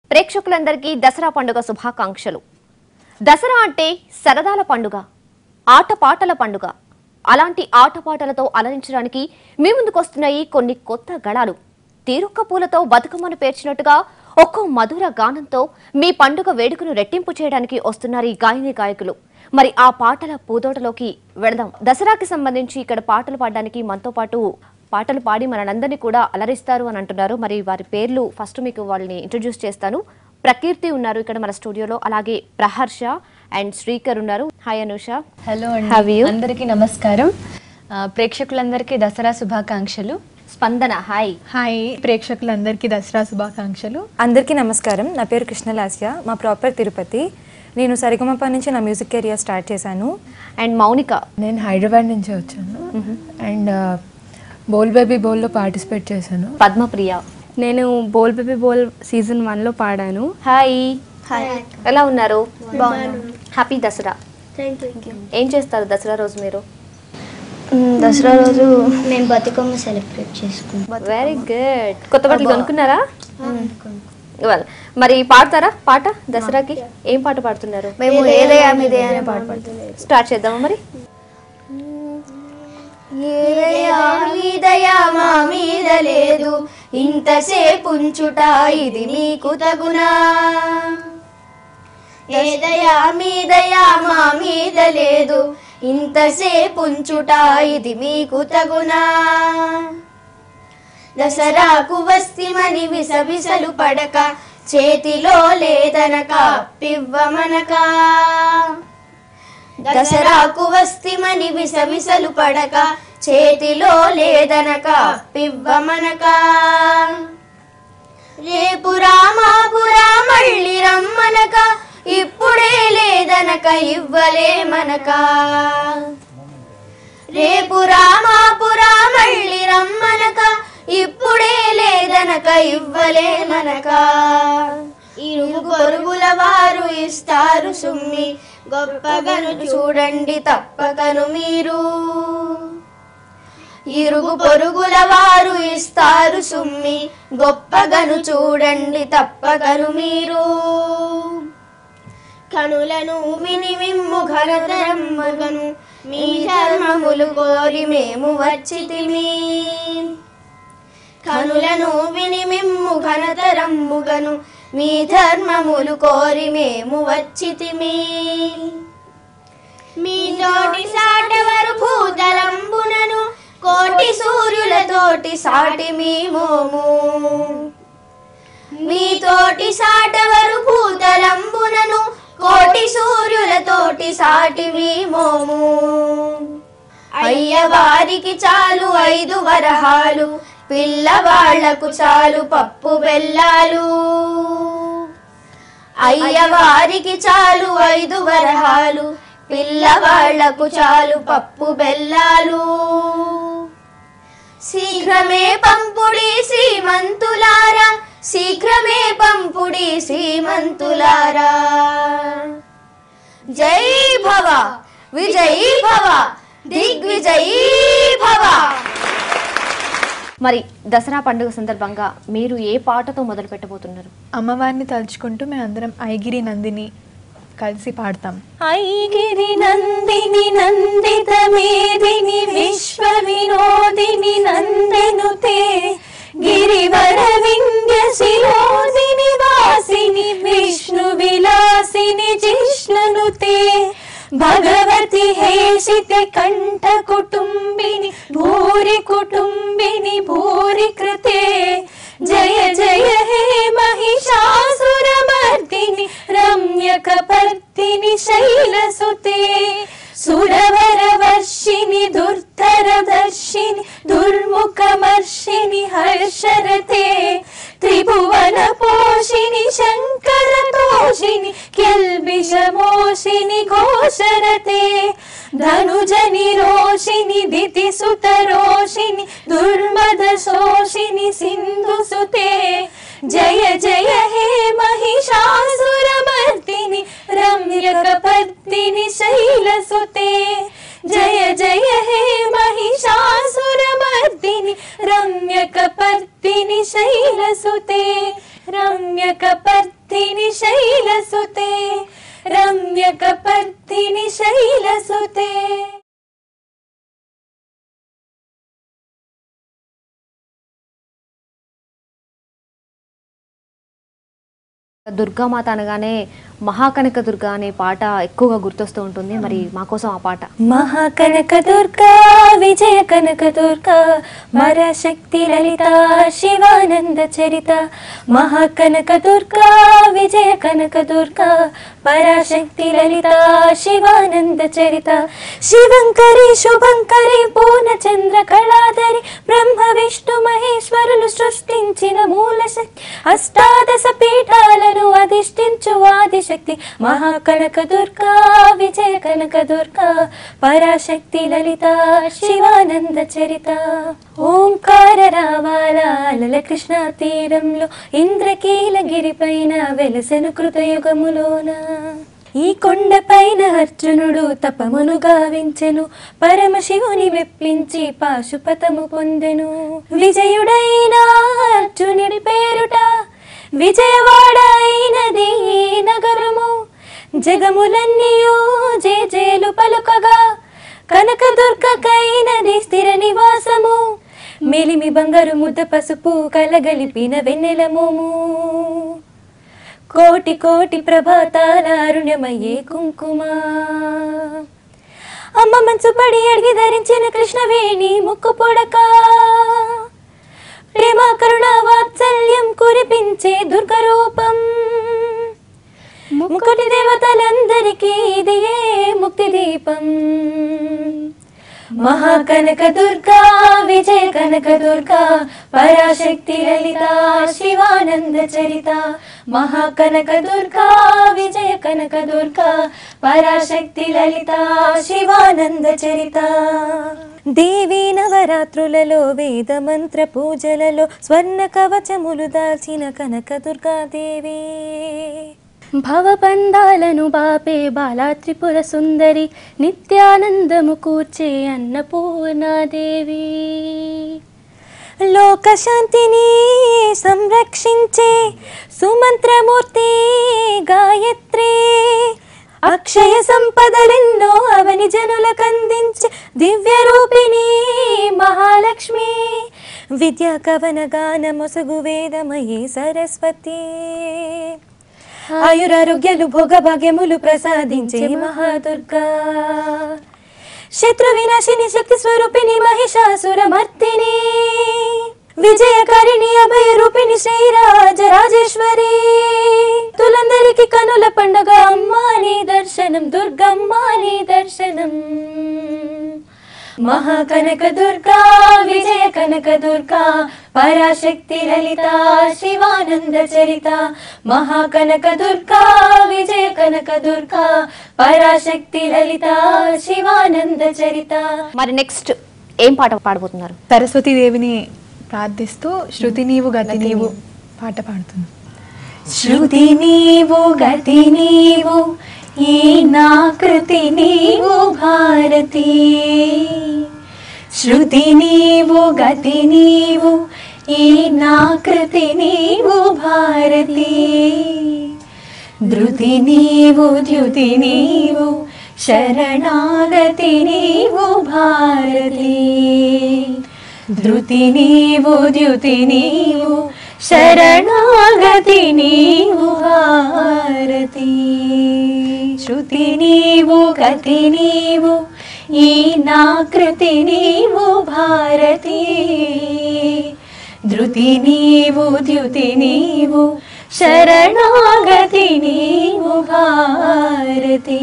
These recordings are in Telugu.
ప్రేక్షకులందరికీ దసరా పండుగ శుభాకాంక్షలు దసరా అంటే సరదాల పండుగ ఆటపాటల పండుగ అలాంటి ఆటపాటలతో అలరించడానికి మీ ముందుకొస్తున్నాయి కొన్ని కొత్త గళాలు తీరుక్క పూలతో బతుకమ్మను పేర్చినట్టుగా ఒక్కో మధుర గానంతో మీ పండుగ వేడుకను రెట్టింపు చేయడానికి వస్తున్నారు ఈ గాయని గాయకులు మరి ఆ పాటల పూదోటలోకి వెళదాం దసరాకి సంబంధించి ఇక్కడ పాటలు పాడడానికి మనతో పాటు పాటలు పాడి మనందరినీ కూడా అలరిస్తారు అని అంటున్నారు మరి వారి పేర్లు ఫస్ట్ మీకు వాళ్ళని ఇంట్రడ్యూస్ చేస్తాను ప్రకీర్తి ఉన్నారు ఇక్కడ మన స్టూడియోలో అలాగే ప్రహర్ష అండ్ శ్రీకర్ ఉన్నారు hi Anusha hello Have you? అండి అందరికీ నమస్కారం ఆ, ప్రేక్షకులందరికీ దసరా శుభాకాంక్షలు స్పందన హాయ్ హాయ్ ప్రేక్షకులందరికీ దసరా శుభాకాంక్షలు అందరికీ నమస్కారం నా పేరు కృష్ణలాస్య మా ప్రాపర్ తిరుపతి నేను సరిగమప నుంచి నా మ్యూజిక్ కెరియర్ స్టార్ట్ చేశాను అండ్ మౌనిక నేను హైదరాబాద్ నుంచి వచ్చాను అండ్ బోల్ బేబీ బోల్లో పార్టిసిపేట్ చేశాను పద్మప్రియ నేను బోల్ బేబీ బోల్ సీజన్ వన్లో పాడాను హాయ్ హాయ్ ఎలా ఉన్నారు హ్యాపీ దసరా ఏం చేస్తారు దసరా రోజు మీరు దసరా రోజు నేను బతుకమ్మ సెలబ్రేట్ చేసుకుంటాను వెరీ గుడ్ కొత్త బట్టలు కొనుక్కున్నారా Well, మరి పాడతారా పాట దసరాకి ఏం పాట పాడుతున్నారు మేము ఏదయా మీదే అనే పాట పాడుతున్నాం స్టార్ట్ చేద్దామా మరి ఏదయా మీదయా మా మీద లేదు ఇంతసేపు ఉంచుట ఇది మీకు తగునా ఏదయా మీదయా మా మీద లేదు ఇంతసేపు ఉంచుట ఇది మీకు తగునా దసరాకు వస్తిమని విసవిసలు పడక చేతిలో లేదనక పివ్వమనక దసరాకు వస్తిమని విసవిసలు పడక చేతిలో లేదనక పివ్వమనక రేపు రామాపురా మళ్ళీ రమ్మనక ఇప్పుడే లేదనక ఇవ్వలే మనక రేపు రామాపురా మళ్ళీ రమ్మనక ఇప్పుడే లేదనక ఇవ్వలే మనక ఇరుగు పొరుగుల వారు ఇస్తారు సుమ్మి గొప్పగను చూడండి తప్పకను మీరు ఇరుగు పొరుగుల వారు ఇస్తారు సుమ్మి గొప్పగను చూడండి తప్పకను మీరు కనులను విని విమ్ము ఘనతరమ్మగను మీ ధర్మములు కోరి మేము వచ్చితిమి కనులను విని మిమ్ము ఘనతరమ్ముగను మీ ధర్మములు కోరి మేము వచ్చితిమి మీ తోటి సాటవరు భూతలంబునను కోటి సూర్యులతోటి సాటి మీ మోము మీతోటి సాటవరు భూతలంబునను కోటి సూర్యులతోటి సాటి మీ మోము అయ్యవారికి చాలు ఐదు వరహాలు పిల్లవాళ్లకు చాలు పప్పు బెల్లాలు అయ్యవారికి చాలు ఐదు వరహాలు పిల్లవాళ్లకు చాలు పప్పు బెల్లాలు శీఘ్రమే పంపుడి శ్రీమంతులారా శీఘ్రమే పంపుడి శ్రీమంతులారా జై భవ విజయీ భవ దిగ్విజయీ భవ మరి దసరా పండుగ సందర్భంగా మీరు ఏ పాటతో మొదలు పెట్టబోతున్నారు అమ్మవారిని తలుచుకుంటూ మేమందరం ఐగిరి నందిని కలిసి పాడతాం ఐగిరి నందిని నందిత మేదిని విశ్వ వినోదిని నందనుతే గిరివర వింధ్య శిరోదిని వాసిని విష్ణు విలాసిని జిష్ణునుతే భగవతి హేషిత కంఠ కుటుంబిని భూరి కుటుంబిని భూరి కృతే జయ జయ హే महिषासुरमर्दिनि रम्यकपर्दिनि शैलसुते सुरवरवर्षिणि दुर्धरदर्शिनि दुर्मुखमर्षिणि हर्षरते त्रिभुवनपोषिणि शङ्करतोषिणि किल्बिषमोषिनि घोषरते धनुजनि रोषिनि दितिसुतरोषिनि दुर्मदशोषिनि सिन्धुसुते जय जय हे महिषासुरमर्दिनि रम्यकपर्दिनि शैलसुते जय जय हे महिषासुरमर्दिनि रम्यकपर्दिनि शैलसुते రమ్యకపర్దిని శైలసుతే రమ్యకపర్దిని శైలసుతే దుర్గామాత అనగానే మహాకనక దుర్గా అనే పాట ఎక్కువగా గుర్తొస్తూ ఉంటుంది మరి మా కోసం ఆ పాట మహాకనక దుర్గా విజయ కనక దుర్గా మరశక్తి లలిత శివానంద చరిత మహాకనక దుర్గా విజయ కనక దుర్గా పరాశక్తి లలిత శివానంద చరిత శివంకరి శుభంకరి పూర్ణచంద్ర కళాధరి బ్రహ్మ విష్ణు మహేశ్వరులు సృష్టించిన మూల శక్తి అష్టాదశ పీఠాలను అధిష్ఠించు ఆదిశక్తి మహాకనక దుర్గా విజయ కనక దుర్గా పరాశక్తి లలిత శివానంద చరిత ఓంకార రావాల అలల కృష్ణ తీరంలో ఇంద్రకీలగిరి పైన వెలసెను కృతయుగములోన ఈ కొండపైన అర్జునుడు తపమును గావించెను పరమశివుని మెప్పించి పాశుపతము పొందెను విజయుడైన అర్జునుడి పేరుట విజయవాడ అయినది ఈ నగరము జగములన్నీయు జేజేలు పలుకగా కనకదుర్గకైనది స్థిర నివాసము మెలిమి బంగారు ముద్ద పసుపు కలగలిపిన వెన్నెల మోము కోటి కోటి ప్రభాతాల అరుణమయ్యే కుంకుమ అమ్మ మంచు పడి అడిగి ధరించిన కృష్ణవేణి ముక్కు పొడక ప్రేమ కరుణ వాత్సల్యం కురిపించే దుర్గరూపం ముక్కటి దేవతలందరికీ ఇది ఏ ముక్తి దీపం మహాకనక దుర్గా విజయ కనక దుర్గా పరాశక్తి లలిత శివానంద చరిత మహాకనక దుర్గా విజయ కనక దుర్గా పరాశక్తి లలిత శివానంద చరిత దేవి నవరాత్రులలో వేద మంత్ర పూజలలో స్వర్ణ కవచములు దాల్చిన కనక దుర్గాదేవి భవబంధాలను బాపే బాలా త్రిపుర సుందరి నిత్యానందము కూర్చే అన్నపూర్ణాదేవి లోక శాంతిని సంరక్షించే సుమంత్రమూర్తి గాయత్రి అక్షయ సంపదలెన్నో అవని జనులకందించే దివ్య రూపిణి మహాలక్ష్మి విద్యా కవన గాన మొసగు వేదమయీ సరస్వతి ఆయురారోగ్యాలు భోగభాగ్యములు ప్రసాదించే మహాదుర్గా శత్రు వినాశిని శక్తి స్వరూపిణి మహిషాసుర మర్దిని విజయకారిణి అభయ రూపిణి శ్రీరాజ రాజేశ్వరి తులందరికి కనుల పండుగ అమ్మాని దర్శనం దుర్గమ్మాని దర్శనం మహాకనక దుర్గా విజయ కనక దుర్గా పరాశక్తి లలిత శివానంద చరిత మహాకనక దుర్గా విజయ కనక దుర్గా పరాశక్తి లలిత శివానంద చరిత మరి నెక్స్ట్ ఏం పాట పాడబోతున్నారు సరస్వతీదేవిని ప్రార్థిస్తూ శృతి నీవు గతి నీవు పాట పాడుతున్నాం శృతి నీవు గతి నీవు ఈ నాకృతి నీవు భారతి శృతి నీవు గతి నీవు ఈ నాకృతి నీవు భారతి ధృతి నీవు ద్యుతి నీవు శరణాగతి నీవు భారతి ధృతి నీవు ద్యుతి నీవు శరణాగతి నీవు భారతి శృతి నీవు గతి నీవు ఈ నాకృతి నీవు భారతి ధృతి నీవు ద్యుతి నీవు శరణాగతి నీవు భారతి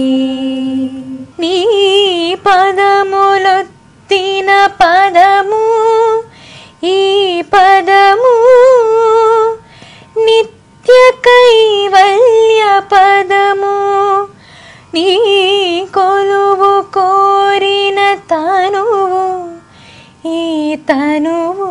నీ పదములొత్తిన పదము ఈ పదము నిత్య కైవల్య పదము నీ కొలువు కోరిన తనువు ఈ తనువు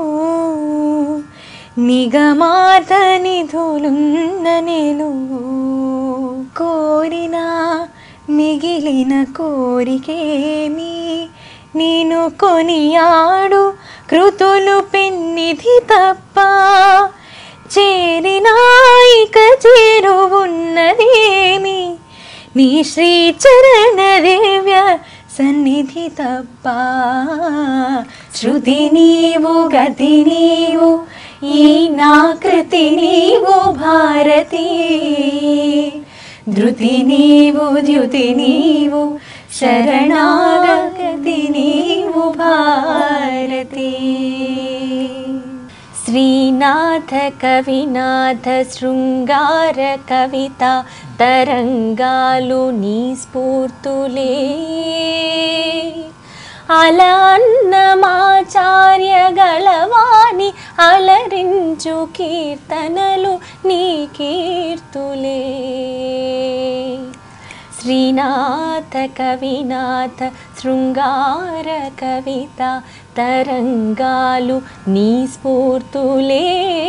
నిగమాత నిధులున్న నిలువు కోరిన మిగిలిన కోరికేమి నేను కొనియాడు కృతులు పెన్నిధి తప్ప చేరినాయిక చేరువున్నదేమి నీ శ్రీచరణ రేవ్య సన్నిధి తప్ప శృతి నీవు గతి నీవు ఈ నాకృతి నీవు భారతి ధృతి నీవు ద్యుతి నీవు శరణాగతి నీవు భారతి శ్రీనాథ కవినాథ శృంగార కవిత తరంగాలు నీ స్ఫూర్తులే అలన్నమాచార్య గళవాణి అలరించు కీర్తనలు నీ కీర్తులే శ్రీనాథ కవినాథ శృంగార కవిత తరంగాలు నీ స్ఫూర్తులే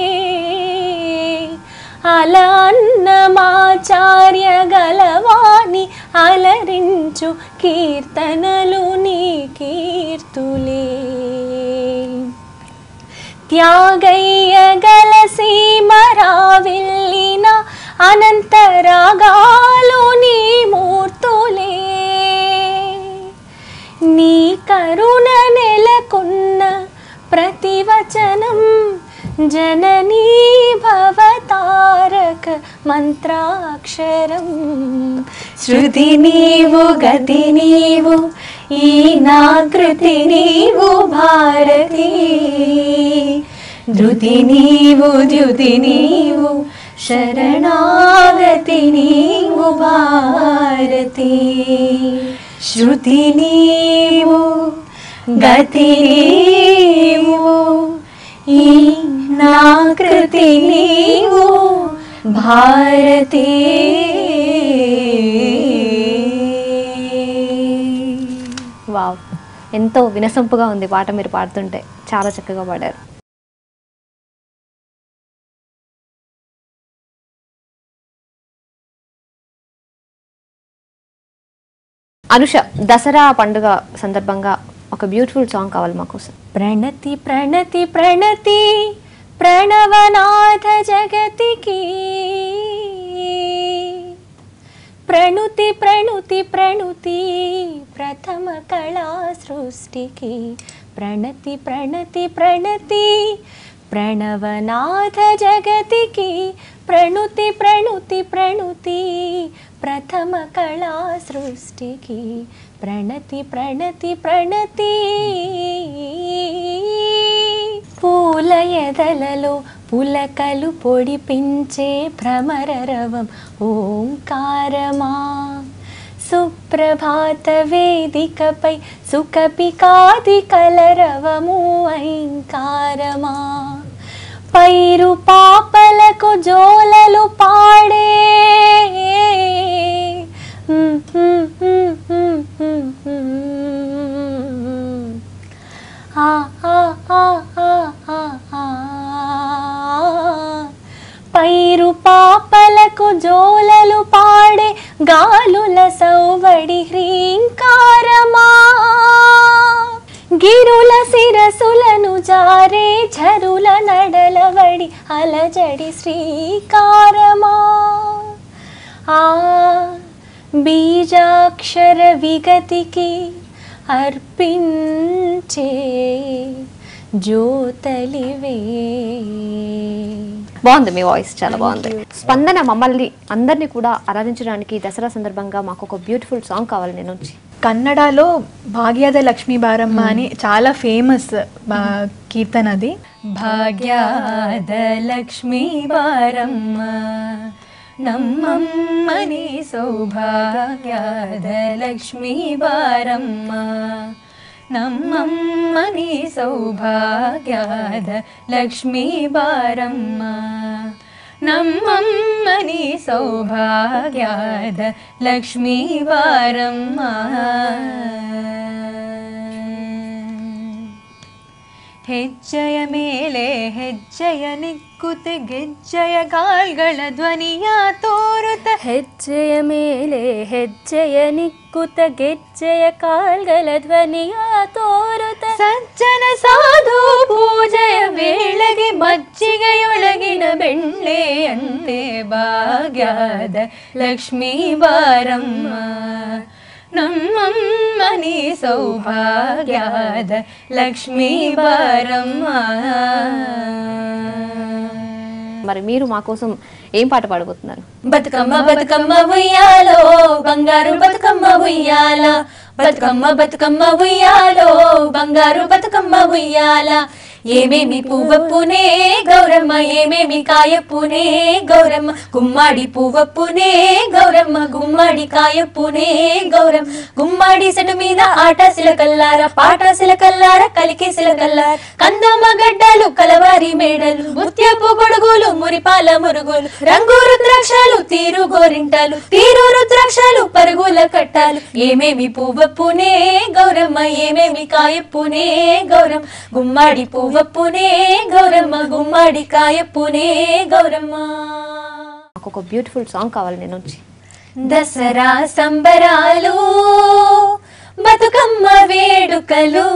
అలన్నమాచార్య గలవాణి అలరించు కీర్తనలు నీ కీర్తులే త్యాగయ్య గలసీమరావిల్లిన అనంతరాగాలు నీ మూర్తులే నీ కరుణ నెలకొన్న ప్రతివచనం జననీ భవతారక మంత్రాక్షరం శృతి నీవు గతి నీవు ఈ నాకృతి నీవు భారతి ధృతి నీవు ద్యుతి నీవు శరణాగతి నీవు భారతి శృతి నీవు గతి నీవు ఈ నాకృతి నీవు భారతి వావ్ ఎంతో వినసొంపుగా ఉంది పాట మీరు పాడుతుంటే చాలా చక్కగా పాడారు అనుష దసరా పండుగ సందర్భంగా ఒక బ్యూటిఫుల్ సాంగ్ కావాలి మా కోసం ప్రణతి ప్రణతి ప్రణతి ప్రణవనాథ జగతికి ప్రణుతి ప్రణుతి ప్రణుతి ప్రథమ కళా సృష్టికి ప్రణతి ప్రణతి ప్రణతి ప్రణవనాథ జగతికి ప్రణుతి ప్రణుతి ప్రణుతి ప్రథమ కళా సృష్టికి ప్రణతి ప్రణతి ప్రణతి పూల ఎదలలో పులకలు పొడిపించే భ్రమరరవం ఓంకారమా సుప్రభాత వేదికపై సుఖపికాది కలరవము ఐంకారమా పైరు పాపలకు జోలలు పాడే ఆ ఆ ఆ ఆ ఆ ఆ. పైరు పాపలకు జోలలు పాడే గాలుల సౌవడి హ్రీంకారమా గిరుల శిరసులను జారే ఝరుల నడలవడి అలజడి శ్రీకారమా ఆ బీజాక్షర విగతికి అర్పించే జ్యోతలివే బాగుంది మీ వాయిస్ చాలా బాగుంది స్పందన మమ్మల్ని అందరినీ కూడా ఆరాధించడానికి దసరా సందర్భంగా మాకు ఒక బ్యూటిఫుల్ సాంగ్ కావాలి నేను వచ్చి కన్నడలో భాగ్యద లక్ష్మీ బారమ్మ అని చాలా ఫేమస్ కీర్తన అది భాగ్యాద లక్ష్మీ బారమ్మ నమ్మమ్మని సౌభాగ్యాద లక్ష్మీ బారమ్మ నమ్మమ్మని సౌభాగ్యాద లక్ష్మీ బారమ్మ నమ్మమ్మని సౌభాగ్యాద లక్ష్మీ ಬಾರಮ್ಮ ಹೆಜ್ಜೆಯ ಮೇಲೆ ಹೆಜ್ಜೆಯ ನಿಕ್ಕುತ್ತೆ ಗೆಜ್ಜೆಯ ಕಾಲ್ಗಳ ಧ್ವನಿಯ ತೋರುತ್ತ ಹೆಜ್ಜೆಯ ಮೇಲೆ ಹೆಜ್ಜೆಯ ನಿಕ್ಕುತ್ತ ಗೆಜ್ಜೆಯ ಕಾಲ್ಗಳ ಧ್ವನಿಯ ತೋರುತ್ತ ಸಜ್ಜನ ಸಾಧು ಪೂಜೆಯ ವೇಳೆಗೆ ಮಜ್ಜಿಗೆಯೊಳಗಿನ ಬೆಳ್ಳೆ ಅಂತೆ ಭಾಗ್ಯದ ಲಕ್ಷ್ಮೀ ಬಾರಮ್ಮ ನಮ್ಮಮ್ಮನಿ ಸೌಭಾಗ್ಯದ ಲಕ್ಷ್ಮೀ ಬಾರಮ್ಮ మరి మీరు మా కోసం ఏం పాట పాడబోతున్నారు బతుకమ్మ బతుకమ్మ ఉయ్యాలో బంగారు బతుకమ్మ ఉయ్యాల బతుకమ్మ బతుకమ్మ ఉయ్యాలో బంగారు బతుకమ్మ ఉయ్యాల ఏమేమి పువ్వప్పునే గౌరమ్మ ఏమేమి కాయప్పునే గౌరమ్మ గుమ్మాడి పువ్వప్పునే గౌరమ్మ గుమ్మాడి కాయప్పునే గౌరమ్మ గుమ్మాడి సెటు మీద ఆట సిలకల్లార పాట సిలకల్లార కలికి సిలకల్లార కందమ్మ గడ్డలు కలవారి మేడలు ముత్యపు గొడుగులు మురిపాల మురుగులు రంగు రుద్రాక్షలు తీరు గోరింటాలు తీరు రుద్రాక్షలు పరుగుల కట్టాలు ఏమేమి పువ్వప్పునే గౌరమ్మ ఏమేమి కాయప్పునే గౌరమ్మ గుమ్మాడి పువ్వప్పునే గౌరమ్మ గుమ్మాడి కాయప్పునే గౌరమ్మ నాకు ఒక బ్యూటిఫుల్ సాంగ్ కావాలి నేను వచ్చి దసరా సంబరాలు బతుకమ్మ వేడుకలు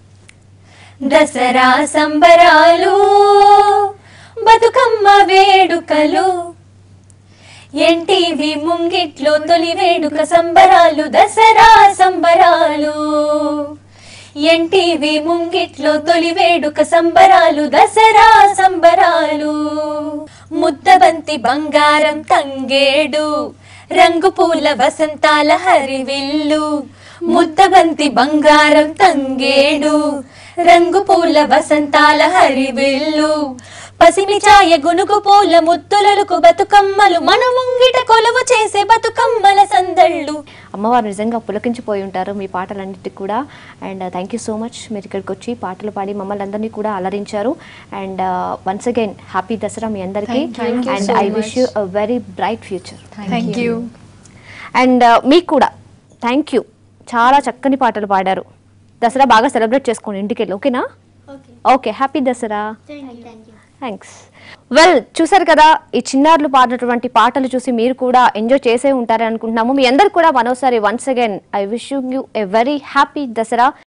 దసరా సంబరాలు బతుకమ్మ వేడుకలు ఎన్టీవీ ముంగిట్లో తొలి వేడుక సంబరాలు దసరా సంబరాలు ఎన్టీవీ ముంగిట్లో తొలి వేడుక సంబరాలు దసరా సంబరాలు ముద్దబంతి బంగారం తంగేడు రంగు పూల వసంతాల హరివిల్లు ముద్దబంతి బంగారం తంగేడు రంగు పూల వసంతాల హరివిల్లు పసిమి ఛాయ గునుగు పూల ముత్తులకు బతుకమ్మలు మన ముంగిట కొలువు చేసే బతుకమ్మల సందళ్ళు అమ్మవారు నిజంగా పులకించిపోయి ఉంటారు మీ పాటలన్నిటికి కూడా and thank you so much మీరు ఇక్కడికి వచ్చి పాటలు పాడి మమ్మల్ని అందరినీ కూడా అలరించారు and once again happy Dasara మీ అందరికీ and I wish you a very bright future thank you and మీకు కూడా థ్యాంక్ యూ చాలా చక్కని పాటలు పాడారు దసరా బాగా సెలబ్రేట్ చేసుకోండి ఇంటికి వెళ్ళి ఓకేనా okay happy Dasara thanks well చూసారు కదా ఈ చిన్నారులు పాడినటువంటి పాటలు చూసి మీరు కూడా ఎంజాయ్ చేసే ఉంటారని అనుకుంటున్నాము మీ అందరు కూడా మరోసారి once again I wish you a very happy Dasara